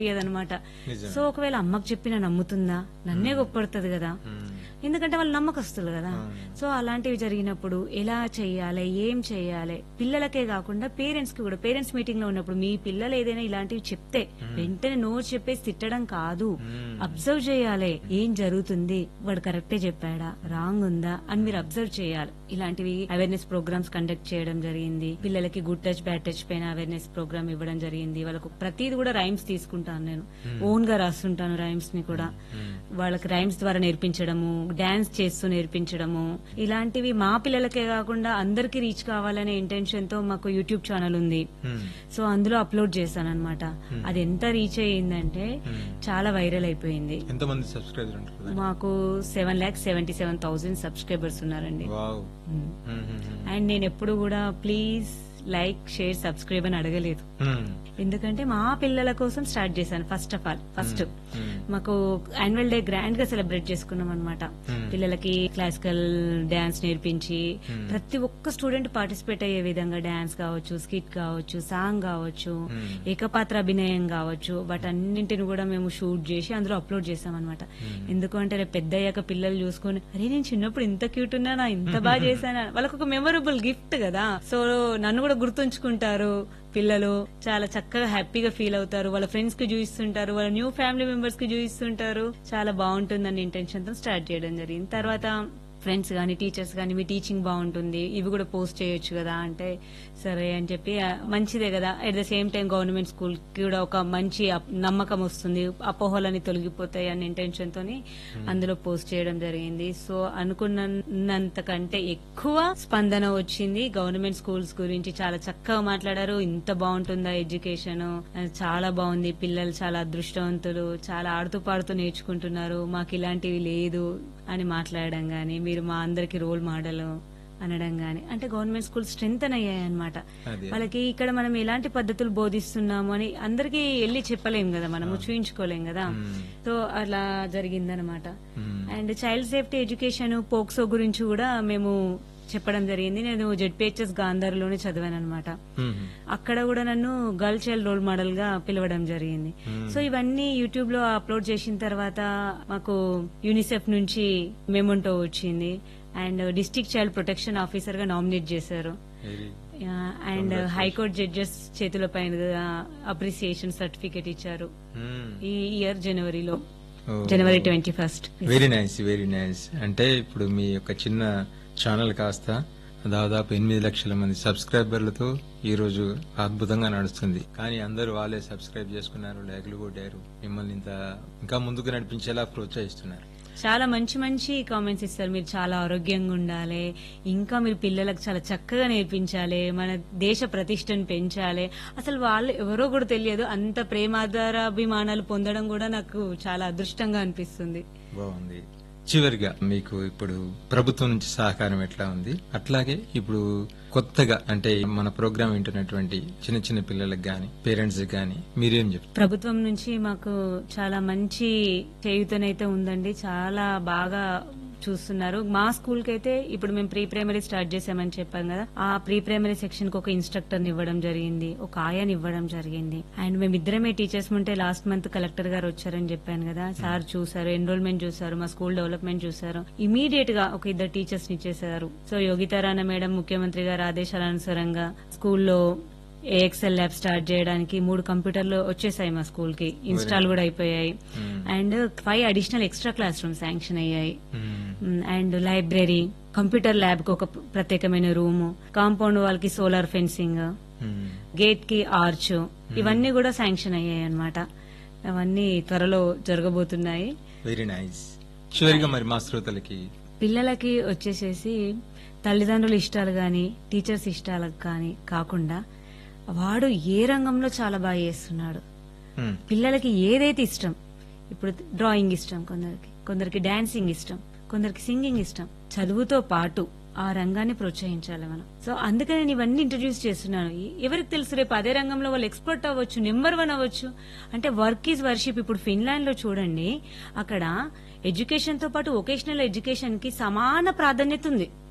అనమాట నిజమే. సో ఒకవేళ అమ్మకు చెప్పినా నమ్ముతుందా నన్నే గొప్పడుతుంది కదా మ్మ్. ఎందుకంటే వాళ్ళు నమ్మకస్తులు కదా అవును. సో అలాంటివి జరిగినప్పుడు ఎలా చెయ్యాలి ఏం చెయ్యాలి పిల్లలకే కాకుండా పేరెంట్స్ కి కూడా పేరెంట్స్ మీటింగ్ లో ఉన్నప్పుడు మీ పిల్లలు ఏదైనా ఇలాంటివి చెప్తే వెంటనే నో చెప్పేసి తిట్టడం కాదు మ్మ్. అబ్జర్వ్ చేయాలి ఏం జరుగుతుంది వాడు కరెక్టే చెప్పాడా రాంగ్ ఉందా అని మీరు అబ్జర్వ్ చేయాలి ఇలాంటివి అవేర్నెస్ ప్రోగ్రామ్స్ కండక్ట్ చేయడం జరిగింది పిల్లలకి గుడ్ టచ్ బ్యాడ్ టచ్ పైన అవేర్నెస్ ప్రోగ్రామ్ ఇవ్వడం జరిగింది వాళ్ళకు ప్రతిది కూడా రైమ్స్ తీసుకుంటాను నేను ఓన్ గా రాస్తుంటాను రైమ్స్ ని కూడా వాళ్ళకి రైమ్స్ ద్వారా నేర్పించడము డాన్స్ చేస్తూ నేర్పించడము ఇలాంటివి మా పిల్లలకే కాకుండా అందరికీ రీచ్ కావాలనే ఇంటెన్షన్ తో మాకు యూట్యూబ్ ఛానల్ ఉంది మ్మ్. సో అందులో అప్లోడ్ చేశాను అనమాట అది ఎంత రీచ్ అయ్యిందంటే చాలా వైరల్ అయిపోయింది ఎంతమంది సబ్స్క్రైబర్ ఉంటారు దానికి? మాకు seven lakhs seventy seven thousand subscribers ఉన్నారండి wow hmm. Hmm, hmm, hmm. And నేను ఎప్పుడు కూడా ప్లీజ్ లైక్ షేర్ సబ్స్క్రైబ్ అని అడగలేదు మ్మ్. ఎందుకంటే మా పిల్లల కోసం స్టార్ట్ చేశాను first of all first hmm. మాకు యాన్యువల్ డే గ్రాండ్ గా సెలబ్రేట్ చేసుకున్నాం అనమాట Hmm. పిల్లలకి క్లాసికల్ డాన్స్ నేర్పించి Hmm. ప్రతి ఒక్క స్టూడెంట్ పార్టిసిపేట్ అయ్యే విధంగా డాన్స్ కావచ్చు స్కిట్ కావచ్చు సాంగ్ కావచ్చు Hmm. ఏకపాత్ర అభినయం కావచ్చు వాటన్నింటిని కూడా మేము షూట్ చేసి అందులో అప్లోడ్ చేసాం అనమాట ఎందుకంటే రేపు పెద్ద అయ్యాక పిల్లలు చూసుకొని అరే నేను చిన్నప్పుడు ఇంత క్యూట్ ఉన్నానా ఇంత బాగా చేశానా వాళ్ళకి ఒక మెమొరబుల్ గిఫ్ట్ కదా సో నన్ను కూడా గుర్తుంచుకుంటారు పిల్లలు చాలా చక్కగా హ్యాపీగా ఫీల్ అవుతారు వాళ్ళ ఫ్రెండ్స్ కి చూపిస్తుంటారు వాళ్ళ న్యూ ఫ్యామిలీ మెంబర్స్ కి చూపిస్తుంటారు చాలా బాగుంటుందని ఇంటెన్షన్ తో స్టార్ట్ చేయడం జరిగింది తర్వాత ఫ్రెండ్స్ గానీ టీచర్స్ గానీ మీ టీచింగ్ బాగుంటుంది ఇవి కూడా పోస్ట్ చేయొచ్చు కదా అంటే సరే అని చెప్పి ఆ, మంచిదే కదా at the same time government school కి కూడా ఒక మంచి అప్- నమ్మకం వస్తుంది అపోహలని తొలగిపోతాయి అనే ఇంటెన్షన్ తోని అందులో పోస్ట్ చేయడం జరిగింది సో అనుకున్నంత కంటే ఎక్కువ స్పందన వచ్చింది గవర్నమెంట్ స్కూల్స్ గురించి చాలా చక్కగా మాట్లాడారు ఇంత బాగుంటుందా ఎడ్యుకేషన్ చాలా బాగుంది పిల్లలు చాలా అదృష్టవంతులు చాలా ఆడుతూ పాడుతూ నేర్చుకుంటున్నారు మాకు ఇలాంటివి లేదు అని మాట్లాడడం గాని మీరు మా అందరికి రోల్ మోడల్ అనడం గాని అంటే గవర్నమెంట్ స్కూల్ స్ట్రెంగ్ అయ్యాయి అనమాట అదే. వాళ్ళకి ఇక్కడ మనం ఎలాంటి పద్ధతులు బోధిస్తున్నాము అని అందరికీ వెళ్ళి చెప్పలేం కదా మనము చూయించుకోలేం కదా మ్మ్. సో అలా జరిగిందనమాట hmm. And child safety education POCSO గురించి కూడా మేము చెప్పడం జరిగింది నేను జెడ్పిహెచ్ఎస్ గాంధార్లోనే చదివాను అనమాట మ్మ్. అక్కడ కూడా నన్ను గర్ల్ చైల్డ్ రోల్ మోడల్ గా పిలవడం జరిగింది Hmm. సో ఇవన్నీ యూట్యూబ్ లో అప్లోడ్ చేసిన తర్వాత మాకు యూనిసెఫ్ నుంచి మెమోంటో వచ్చింది and district child protection officer గా నామినేట్ చేశారు వెరీ అండ్ హైకోర్టు జడ్జెస్ చేతుల పైన అప్రిసియేషన్ సర్టిఫికేట్ ఇచ్చారు మ్మ్. ఈ ఇయర్ జనవరిలో ఓ. January twenty first very nice very nice అంటే ఇప్పుడు మీ యొక్క చిన్న ఛానల్ కాస్త దాదాపు ఎనిమిది లక్షల మంది సబ్స్క్రైబర్లతో ఈ రోజు అద్భుతంగా నడుస్తుంది కానీ అందరూ వాళ్ళే సబ్స్క్రైబ్ చేసుకున్నారు లైక్లు కొట్టారు మిమ్మల్ని ఇంత ఇంకా ముందుకు నడిపించేలా ప్రోత్సహిస్తున్నారు చాలా మంచి మంచి కామెంట్స్ ఇస్తారు మీరు చాలా ఆరోగ్యంగా ఉండాలి ఇంకా మీరు పిల్లలకు చాలా చక్కగా నేర్పించాలి మన దేశ ప్రతిష్టను పెంచాలి అసలు వాళ్ళు ఎవరో కూడా తెలియదు అంత ప్రేమాధారాభిమానాలు పొందడం కూడా నాకు చాలా అదృష్టంగా అనిపిస్తుంది బాగుంది చివరిగా మీకు ఇప్పుడు ప్రభుత్వం నుంచి సహకారం ఎట్లా ఉంది అట్లాగే ఇప్పుడు కొత్తగా అంటే మన ప్రోగ్రామ్ వింటున్నటువంటి చిన్న చిన్న పిల్లలకు గాని పేరెంట్స్ గాని మీరేం చెప్తారు ప్రభుత్వం నుంచి మాకు చాలా మంచి చేయుతనైతే ఉందండి చాలా బాగా చూస్తున్నారు మా స్కూల్ కి అయితే ఇప్పుడు మేము ప్రీ ప్రైమరీ స్టార్ట్ చేసామని చెప్పాం కదా ఆ ప్రీ ప్రైమరీ సెక్షన్ కి ఒక ఇన్స్ట్రక్టర్ ఇవ్వడం జరిగింది ఒక ఆయాని ఇవ్వడం జరిగింది అండ్ మేము ఇద్దరమే టీచర్స్ ఉంటే లాస్ట్ మంత్ కలెక్టర్ గారు వచ్చారని చెప్పాను కదా సార్ చూసారు ఎన్రోల్మెంట్ చూసారు మా స్కూల్ డెవలప్మెంట్ చూసారు ఇమీడియట్ గా ఒక ఇద్దరు టీచర్స్ ని ఇచ్చేసారు సో యోగితారాయణ మేడం ముఖ్యమంత్రి గారి ఆదేశాల అనుసారంగా స్కూల్లో ఏఎక్స్ఎల్ ల్యాబ్ స్టార్ట్ చేయడానికి మూడు కంప్యూటర్లు వచ్చేసాయి మా స్కూల్ కి ఇన్స్టాల్ కూడా అయిపోయాయి and five additional extra class room sanction అయ్యాయి hmm. And library computer lab కి ఒక ప్రత్యేకమైన రూమ్ కాంపౌండ్ వాళ్ళకి సోలార్ ఫెన్సింగ్ మ్మ్. గేట్ కి ఆర్చ్ ఇవన్నీ కూడా శాంక్షన్ అయ్యాయి అన్నమాట అవన్నీ త్వరలో జరగబోతున్నాయి వెరీ నైస్ చివరిగా మరి మా శ్రోతలకి పిల్లలకి వచ్చేసేసి తల్లిదండ్రుల ఇష్టాలు గాని టీచర్స్ ఇష్టాలకు కానీ కాకుండా వాడు ఏ రంగంలో చాలా బాగా చేస్తున్నాడు మ్మ్. పిల్లలకి ఏదైతే ఇష్టం ఇప్పుడు డ్రాయింగ్ ఇష్టం కొందరికి కొందరికి డాన్సింగ్ ఇష్టం కొందరికి సింగింగ్ ఇష్టం చదువుతో పాటు ఆ రంగాన్ని ప్రోత్సహించాలి మనం సో అందుకని నేను ఇవన్నీ ఇంట్రడ్యూస్ చేస్తున్నాను ఎ- ఎవరికి తెలుసు రేపు అదే రంగంలో వాళ్ళు ఎక్స్పర్ట్ అవ్వచ్చు నెంబర్ వన్ అవ్వచ్చు అంటే వర్క్ ఈజ్ వర్షిప్ ఇప్పుడు ఫిన్లాండ్ లో చూడండి అక్కడ ఎడ్యుకేషన్ తో పాటు వొకేషనల్ ఎడ్యుకేషన్ కి సమాన ప్రాధాన్యత ఉంది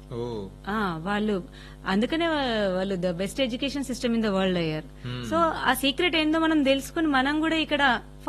ఓ ఆ, వాళ్ళు అందుకనే వా- వాళ్ళు the best education system in the world అయ్యారు సో ఆ సీక్రెట్ ఏందో మనం తెలుసుకుని మనం కూడా ఇక్కడ